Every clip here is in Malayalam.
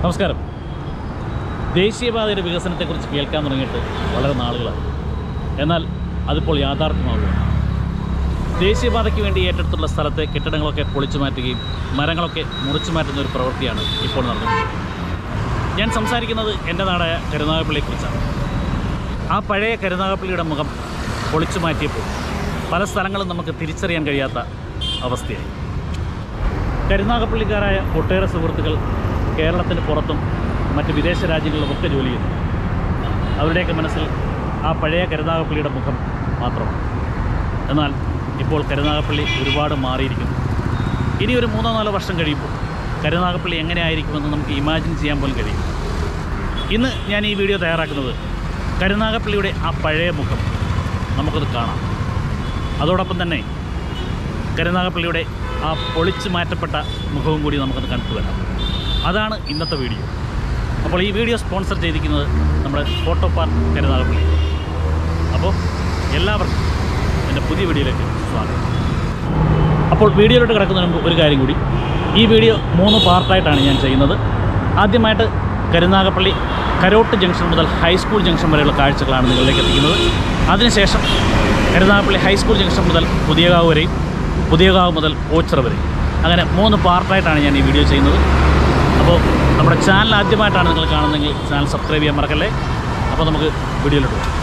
നമസ്കാരം ദേശീയപാതയുടെ വികസനത്തെക്കുറിച്ച് കേൾക്കാൻ തുടങ്ങിയിട്ട് വളരെ നാളുകളായി എന്നാൽ അതിപ്പോൾ യാഥാർത്ഥ്യമാവുകയാണ് ദേശീയപാതയ്ക്ക് വേണ്ടി ഏറ്റെടുത്തുള്ള സ്ഥലത്തെ കെട്ടിടങ്ങളൊക്കെ പൊളിച്ചു മാറ്റുകയും മരങ്ങളൊക്കെ മുറിച്ചു മാറ്റുന്ന ഒരു പ്രവൃത്തിയാണ് ഇപ്പോൾ നടന്നുകൊണ്ടിരിക്കുന്നത് ഞാൻ സംസാരിക്കുന്നത് എൻ്റെ നാടായ കരുനാഗപ്പള്ളിയെക്കുറിച്ചാണ് ആ പഴയ കരുനാഗപ്പള്ളിയുടെ മുഖം പൊളിച്ചു മാറ്റിയപ്പോൾ പല സ്ഥലങ്ങളും നമുക്ക് തിരിച്ചറിയാൻ കഴിയാത്ത അവസ്ഥയായി കരുനാഗപ്പള്ളിക്കാരായ ഒട്ടേറെ സുഹൃത്തുക്കൾ കേരളത്തിന് പുറത്തും മറ്റ് വിദേശ രാജ്യങ്ങളിലുമൊക്കെ ജോലി ചെയ്യുന്നു അവരുടെയൊക്കെ മനസ്സിൽ ആ പഴയ കരുനാഗപ്പള്ളിയുടെ മുഖം മാത്രമാണ് എന്നാൽ ഇപ്പോൾ കരുനാഗപ്പള്ളി ഒരുപാട് മാറിയിരിക്കുന്നു ഇനി ഒരു മൂന്നോ നാലോ വർഷം കഴിയുമ്പോൾ കരുനാഗപ്പള്ളി എങ്ങനെ ആയിരിക്കുമെന്ന് നമുക്ക് ഇമാജിൻ ചെയ്യാൻ പോലും കഴിയും ഇന്ന് ഞാൻ ഈ വീഡിയോ തയ്യാറാക്കുന്നത് കരുനാഗപ്പള്ളിയുടെ ആ പഴയ മുഖം നമുക്കത് കാണാം അതോടൊപ്പം തന്നെ കരുനാഗപ്പള്ളിയുടെ ആ പൊളിച്ചു മാറ്റപ്പെട്ട മുഖവും കൂടി നമുക്കത് കണ്ടു വരാം അതാണ് ഇന്നത്തെ വീഡിയോ അപ്പോൾ ഈ വീഡിയോ സ്പോൺസർ ചെയ്തിരിക്കുന്നത് നമ്മുടെ ഫോട്ടോ പാർക്ക് കരുനാഗപ്പള്ളി അപ്പോൾ എല്ലാവർക്കും എൻ്റെ പുതിയ വീഡിയോയിലേക്ക് സ്വാഗതം അപ്പോൾ വീഡിയോയിലോട്ട് കിടക്കുന്നതിന് മുമ്പ് ഒരു കാര്യം കൂടി ഈ വീഡിയോ മൂന്ന് പാർട്ടായിട്ടാണ് ഞാൻ ചെയ്യുന്നത് ആദ്യമായിട്ട് കരുനാഗപ്പള്ളി കരോട്ട് ജംഗ്ഷൻ മുതൽ ഹൈസ്കൂൾ ജംഗ്ഷൻ വരെയുള്ള കാഴ്ചകളാണ് നിങ്ങളിലേക്ക് എത്തിക്കുന്നത് അതിനുശേഷം കരുനാഗപ്പള്ളി ഹൈസ്കൂൾ ജംഗ്ഷൻ മുതൽ പുതിയകാവ് വരെയും പുതിയകാവ് മുതൽ ഓച്ചിറ വരെ അങ്ങനെ മൂന്ന് പാർട്ടായിട്ടാണ് ഞാൻ ഈ വീഡിയോ ചെയ്യുന്നത് അപ്പോൾ നമ്മുടെ ചാനൽ ആദ്യമായിട്ടാണ് നിങ്ങൾ കാണുന്നതെങ്കിൽ ചാനൽ സബ്സ്ക്രൈബ് ചെയ്യാൻ മറക്കല്ലേ അപ്പോൾ നമുക്ക് വീഡിയോയിലോട്ട് പോകാം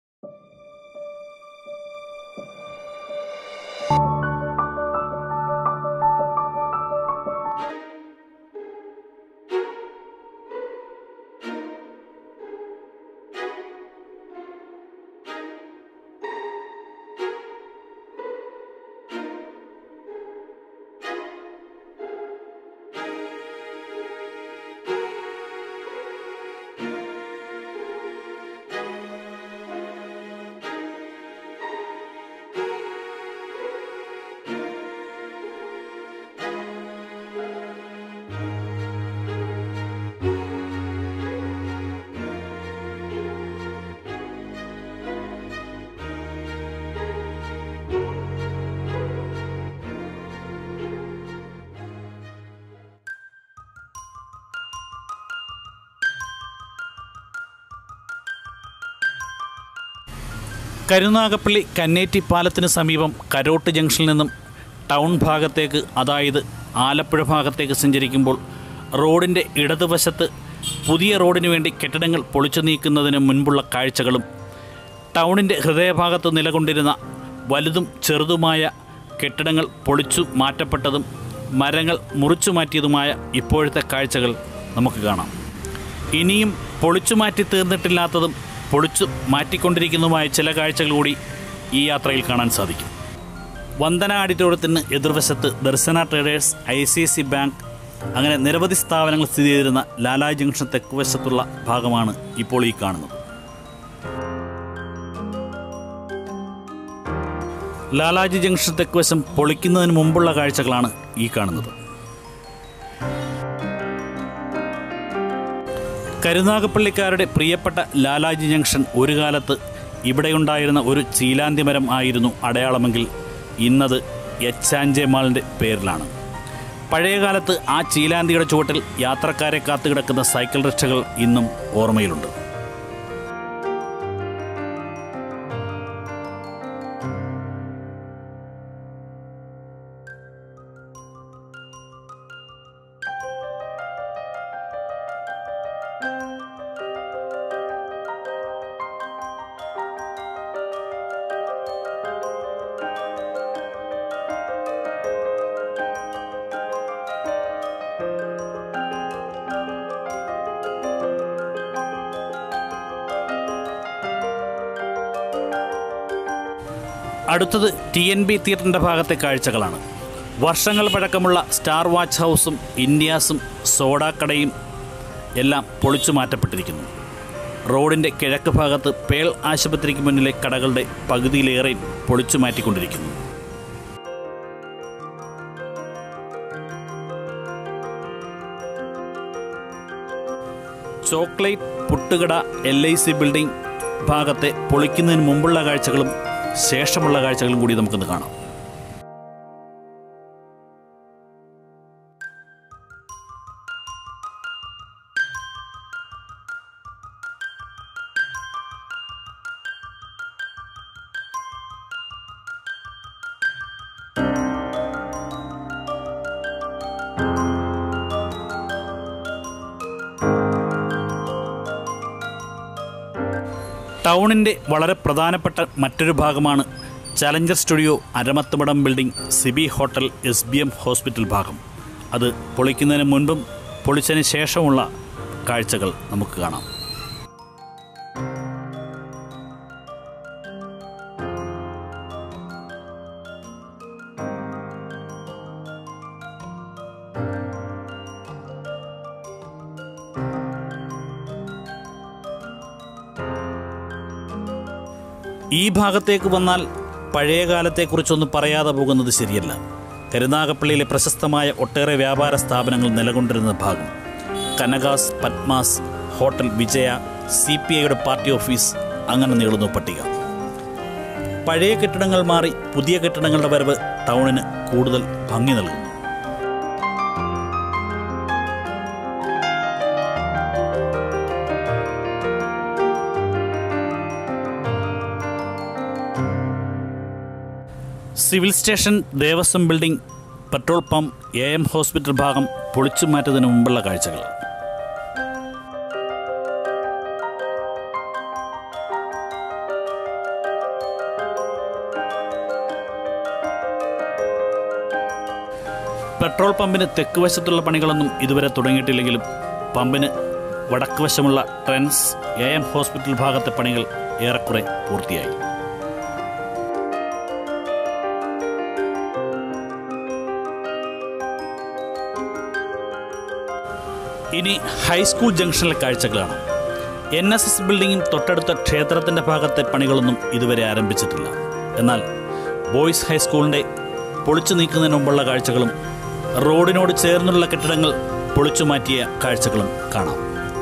കരുനാഗപ്പള്ളി കന്നേറ്റി പാലത്തിന് സമീപം കരോട്ട് ജംഗ്ഷനിൽ നിന്നും ടൗൺ ഭാഗത്തേക്ക് അതായത് ആലപ്പുഴ ഭാഗത്തേക്ക് സഞ്ചരിക്കുമ്പോൾ റോഡിൻ്റെ ഇടതുവശത്ത് പുതിയ റോഡിന് വേണ്ടി കെട്ടിടങ്ങൾ പൊളിച്ചു നീക്കുന്നതിന് മുൻപുള്ള കാഴ്ചകളും ടൗണിൻ്റെ ഹൃദയഭാഗത്ത് നിലകൊണ്ടിരുന്ന വലുതും ചെറുതുമായ കെട്ടിടങ്ങൾ പൊളിച്ചു മാറ്റപ്പെട്ടതും മരങ്ങൾ മുറിച്ചു മാറ്റിയതുമായ ഇപ്പോഴത്തെ കാഴ്ചകൾ നമുക്ക് കാണാം ഇനിയും പൊളിച്ചു മാറ്റി തീർന്നിട്ടില്ലാത്തതും പൊളിച്ചു മാറ്റിക്കൊണ്ടിരിക്കുന്നതുമായ ചില കാഴ്ചകൾ കൂടി ഈ യാത്രയിൽ കാണാൻ സാധിക്കും വന്ദന ആഡിറ്റോറിയത്തിന് എതിർവശത്ത് Darshana traders I C C bank അങ്ങനെ നിരവധി സ്ഥാപനങ്ങൾ സ്ഥിതി ചെയ്തിരുന്ന ലാലാ ജംഗ്ഷൻ തെക്കുവശത്തുള്ള ഭാഗമാണ് ഇപ്പോൾ ഈ കാണുന്നത് ലാലാജി ജംഗ്ഷൻ തെക്കുവശം പൊളിക്കുന്നതിന് മുമ്പുള്ള കാഴ്ചകളാണ് ഈ കാണുന്നത് കരുനാഗപ്പള്ളിക്കാരുടെ പ്രിയപ്പെട്ട ലാലാജി ജംഗ്ഷൻ ഒരു കാലത്ത് ഇവിടെയുണ്ടായിരുന്ന ഒരു ചീലാന്തി മരം ആയിരുന്നു അടയാളമെങ്കിൽ ഇന്നത് എച്ചാഞ്ചെ മാളിൻ്റെ പേരിലാണ് പഴയകാലത്ത് ആ ചീലാന്തിയുടെ ചുവട്ടിൽ യാത്രക്കാരെ കാത്തുകിടക്കുന്ന സൈക്കിൾ റിക്ഷകൾ ഇന്നും ഓർമ്മയിലുണ്ട് അടുത്തത് ടി എൻ ബി തിയേറ്ററിൻ്റെ ഭാഗത്തെ കാഴ്ചകളാണ് വർഷങ്ങൾ പഴക്കമുള്ള സ്റ്റാർ വാച്ച് ഹൗസും ഇന്ത്യാസും സോഡാക്കടയും എല്ലാം പൊളിച്ചു മാറ്റപ്പെട്ടിരിക്കുന്നു റോഡിൻ്റെ കിഴക്ക് ഭാഗത്ത് പേൾ ആശുപത്രിക്ക് മുന്നിലെ കടകളുടെ പകുതിയിലേറെ പൊളിച്ചു മാറ്റിക്കൊണ്ടിരിക്കുന്നു ചോക്ലേറ്റ് പുട്ടുകട എൽ ഐ സി ബിൽഡിംഗ് ഭാഗത്തെ പൊളിക്കുന്നതിന് മുമ്പുള്ള കാഴ്ചകളും ശേഷമുള്ള കാഴ്ചകളും കൂടി നമുക്കൊന്ന് കാണാം ടൗണിൻ്റെ വളരെ പ്രധാനപ്പെട്ട മറ്റൊരു ഭാഗമാണ് challenger studio Aramathumadam building CB hotel S B M hospital ഭാഗം അത് പൊളിക്കുന്നതിന് മുൻപും പൊളിച്ചതിന് ശേഷമുള്ള കാഴ്ചകൾ നമുക്ക് കാണാം ഈ ഭാഗത്തേക്ക് വന്നാൽ പഴയ കാലത്തെക്കുറിച്ചൊന്നും പറയാതെ പോകുന്നത് ശരിയല്ല കരുനാഗപ്പള്ളിയിലെ പ്രശസ്തമായ ഒട്ടേറെ വ്യാപാര സ്ഥാപനങ്ങൾ നിലകൊണ്ടിരുന്ന ഭാഗം Kanakas Padmas hotel Vijaya C P ഐയുടെ പാർട്ടി ഓഫീസ് അങ്ങനെ നീളുന്നു പട്ടിക പഴയ കെട്ടിടങ്ങൾ മാറി പുതിയ കെട്ടിടങ്ങളുടെ വരവ് ടൗണിന് കൂടുതൽ ഭംഗി നൽകുന്നു civil station Devaswom building petrol pump A M hospital ഭാഗം പൊളിച്ചു മാറ്റതിന് മുമ്പുള്ള കാഴ്ചകൾ പെട്രോൾ പമ്പിന് തെക്ക് വശത്തുള്ള പണികളൊന്നും ഇതുവരെ തുടങ്ങിയിട്ടില്ലെങ്കിലും പമ്പിന് വടക്ക് വശമുള്ള ട്രെൻസ് എ എം ഹോസ്പിറ്റൽ ഭാഗത്തെ പണികൾ ഏറെക്കുറെ പൂർത്തിയായി ഇനി ഹൈസ്കൂൾ ജംഗ്ഷനിലെ കാഴ്ചകളാണ് എൻ എസ് എസ് ബിൽഡിങ്ങും തൊട്ടടുത്ത ക്ഷേത്രത്തിൻ്റെ ഭാഗത്തെ പണികളൊന്നും ഇതുവരെ ആരംഭിച്ചിട്ടില്ല എന്നാൽ ബോയ്സ് ഹൈസ്കൂളിൻ്റെ പൊളിച്ചു നീക്കുന്നതിന് മുമ്പുള്ള കാഴ്ചകളും റോഡിനോട് ചേർന്നുള്ള കെട്ടിടങ്ങൾ പൊളിച്ചു മാറ്റിയ കാഴ്ചകളും കാണാം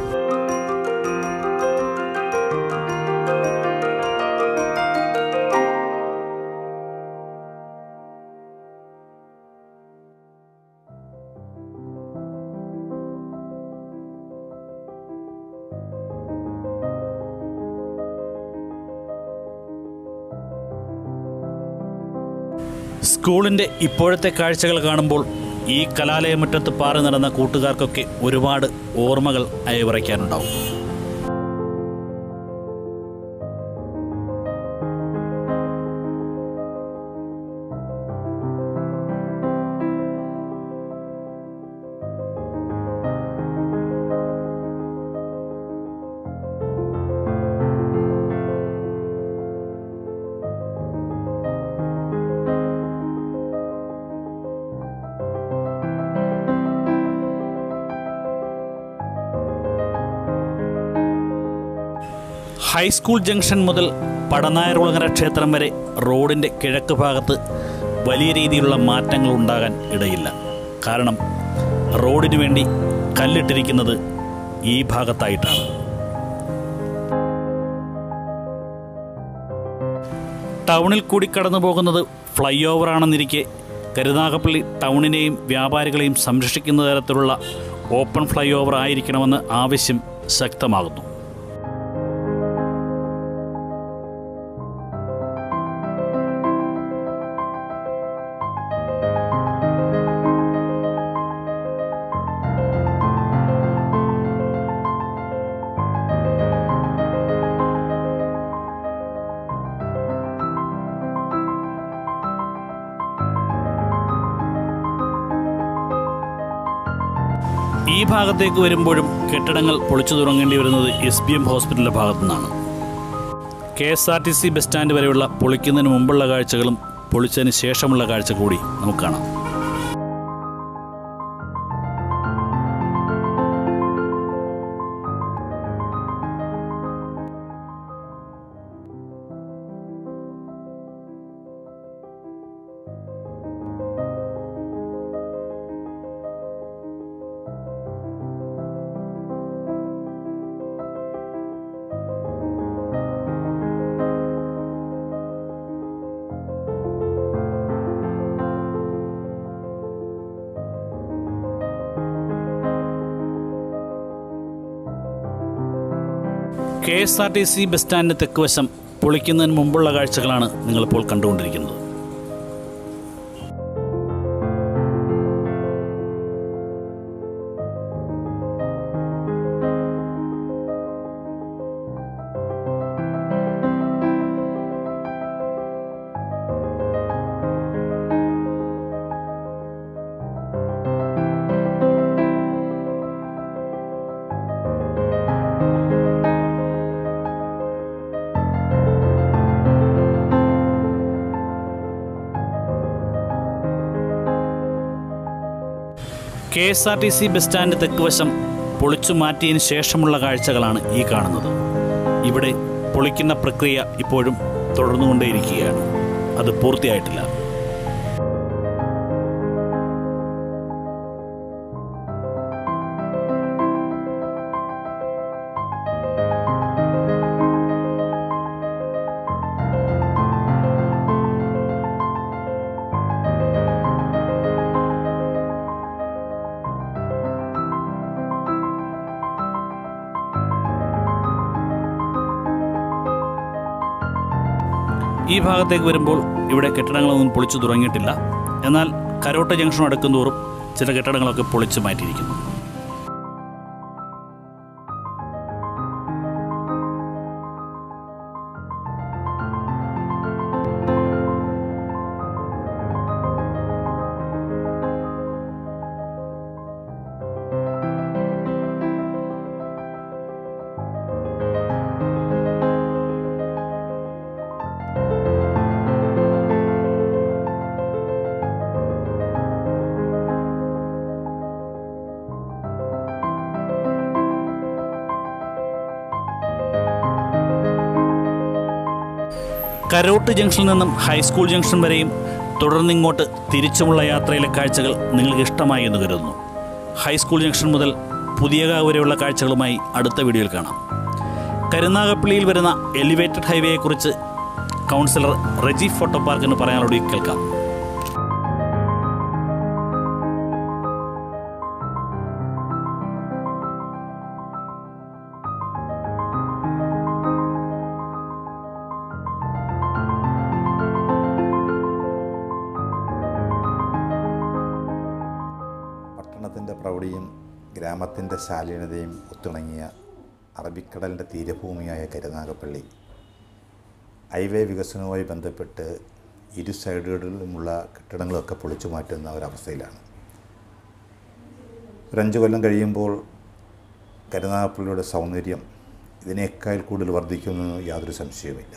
സ്കൂളിൻ്റെ ഇപ്പോഴത്തെ കാഴ്ചകൾ കാണുമ്പോൾ ഈ കലാലയമുറ്റത്ത് പാറി നടന്ന കൂട്ടുകാർക്കൊക്കെ ഒരുപാട് ഓർമ്മകൾ അയവിറയ്ക്കാനുണ്ടാവും ഹൈസ്കൂൾ ജംഗ്ഷൻ മുതൽ പടനായർകുളങ്ങര ക്ഷേത്രം വരെ റോഡിൻ്റെ കിഴക്ക് ഭാഗത്ത് വലിയ രീതിയിലുള്ള മാറ്റങ്ങൾ ഉണ്ടാകാൻ ഇടയില്ല കാരണം റോഡിനു വേണ്ടി കല്ലിട്ടിരിക്കുന്നത് ഈ ഭാഗത്തായിട്ടാണ് ടൗണിൽ കൂടി കടന്നു പോകുന്നത് ഫ്ലൈ ഓവറാണെന്നിരിക്കെ കരുനാഗപ്പള്ളി ടൗണിനെയും വ്യാപാരികളെയും സംരക്ഷിക്കുന്ന തരത്തിലുള്ള ഓപ്പൺ ഫ്ലൈ ഓവർ ആയിരിക്കണമെന്ന് ആവശ്യം ശക്തമാകുന്നു ഈ ഭാഗത്തേക്ക് വരുമ്പോഴും കെട്ടിടങ്ങൾ പൊളിച്ചു തുടങ്ങേണ്ടി വരുന്നത് എസ് ബി എം ഹോസ്പിറ്റലിൻ്റെ ഭാഗത്തു നിന്നാണ് K S R T C bus stand വരെയുള്ള പൊളിക്കുന്നതിന് മുമ്പുള്ള കാഴ്ചകളും പൊളിച്ചതിന് ശേഷമുള്ള കാഴ്ച കൂടി നമുക്ക് കാണാം K S R T C bus സ്റ്റാൻഡിന് തെക്കുവശം പൊളിക്കുന്നതിന് മുമ്പുള്ള കാഴ്ചകളാണ് നിങ്ങളിപ്പോൾ കണ്ടുകൊണ്ടിരിക്കുന്നത് K S R T C bus stand തെക്ക് വശം പൊളിച്ചു മാറ്റിയതിന് ശേഷമുള്ള കാഴ്ചകളാണ് ഈ കാണുന്നത് ഇവിടെ പൊളിക്കുന്ന പ്രക്രിയ ഇപ്പോഴും തുടർന്നുകൊണ്ടേയിരിക്കുകയാണ് അത് പൂർത്തിയായിട്ടില്ല ഈ ഭാഗത്തേക്ക് വരുമ്പോൾ ഇവിടെ കെട്ടിടങ്ങളൊന്നും പൊളിച്ചു തുടങ്ങിയിട്ടില്ല എന്നാൽ കരോട്ട ജംഗ്ഷൻ അടുക്കുന്തോറും ചില കെട്ടിടങ്ങളൊക്കെ പൊളിച്ചു മാറ്റിയിരിക്കുന്നു കരോട്ട് ജംഗ്ഷനിൽ നിന്നും ഹൈസ്കൂൾ ജംഗ്ഷൻ വരെയും തുടർന്നിങ്ങോട്ട് തിരിച്ചുമുള്ള യാത്രയിലെ കാഴ്ചകൾ നിങ്ങൾക്ക് ഇഷ്ടമായി എന്ന് കരുതുന്നു ഹൈസ്കൂൾ ജംഗ്ഷൻ മുതൽ പുതിയകാവ് വരെയുള്ള കാഴ്ചകളുമായി അടുത്ത വീഡിയോയിൽ കാണാം കരുനാഗപ്പള്ളിയിൽ വരുന്ന എലിവേറ്റഡ് ഹൈവേയെക്കുറിച്ച് കൗൺസിലർ റജി ഫോട്ടോ പാർക്കിന് പറയാനുള്ള കേൾക്കാം പട്ടണത്തിൻ്റെ പ്രൗഢിയും ഗ്രാമത്തിൻ്റെ ശാലീനതയും ഒത്തിണങ്ങിയ അറബിക്കടലിൻ്റെ തീരഭൂമിയായ കരുനാഗപ്പള്ളി ഹൈവേ വികസനവുമായി ബന്ധപ്പെട്ട് ഇരു സൈഡുകളിലുമുള്ള കെട്ടിടങ്ങളൊക്കെ പൊളിച്ചു മാറ്റുന്ന ഒരവസ്ഥയിലാണ് ഒരു അഞ്ച് കൊല്ലം കഴിയുമ്പോൾ കരുനാഗപ്പള്ളിയുടെ സൗന്ദര്യം ഇതിനേക്കാൾ കൂടുതൽ വർദ്ധിക്കുമെന്ന് യാതൊരു സംശയവുമില്ല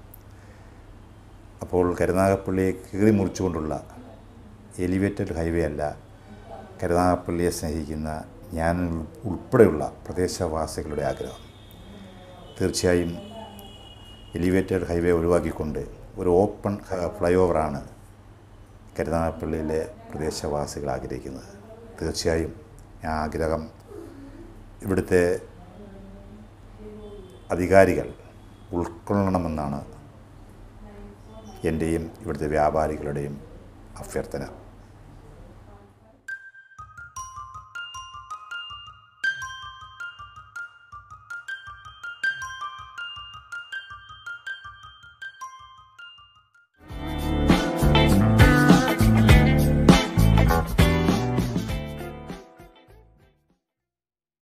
അപ്പോൾ കരുനാഗപ്പള്ളിയെ കീറി മുറിച്ചുകൊണ്ടുള്ള എലിവേറ്റഡ് ഹൈവേ അല്ല കരുനാഗപ്പള്ളിയെ സ്നേഹിക്കുന്ന ഞാൻ ഉൾപ്പെടെയുള്ള പ്രദേശവാസികളുടെ ആഗ്രഹം തീർച്ചയായും എലിവേറ്റഡ് ഹൈവേ ഒഴിവാക്കിക്കൊണ്ട് ഒരു ഓപ്പൺ ഫ്ലൈ ഓവറാണ് കരുനാഗപ്പള്ളിയിലെ പ്രദേശവാസികൾ ആഗ്രഹിക്കുന്നത് തീർച്ചയായും ആ ആഗ്രഹം ഇവിടുത്തെ അധികാരികൾ ഉൾക്കൊള്ളണമെന്നാണ് എൻ്റെയും ഇവിടുത്തെ വ്യാപാരികളുടെയും അഭ്യർത്ഥന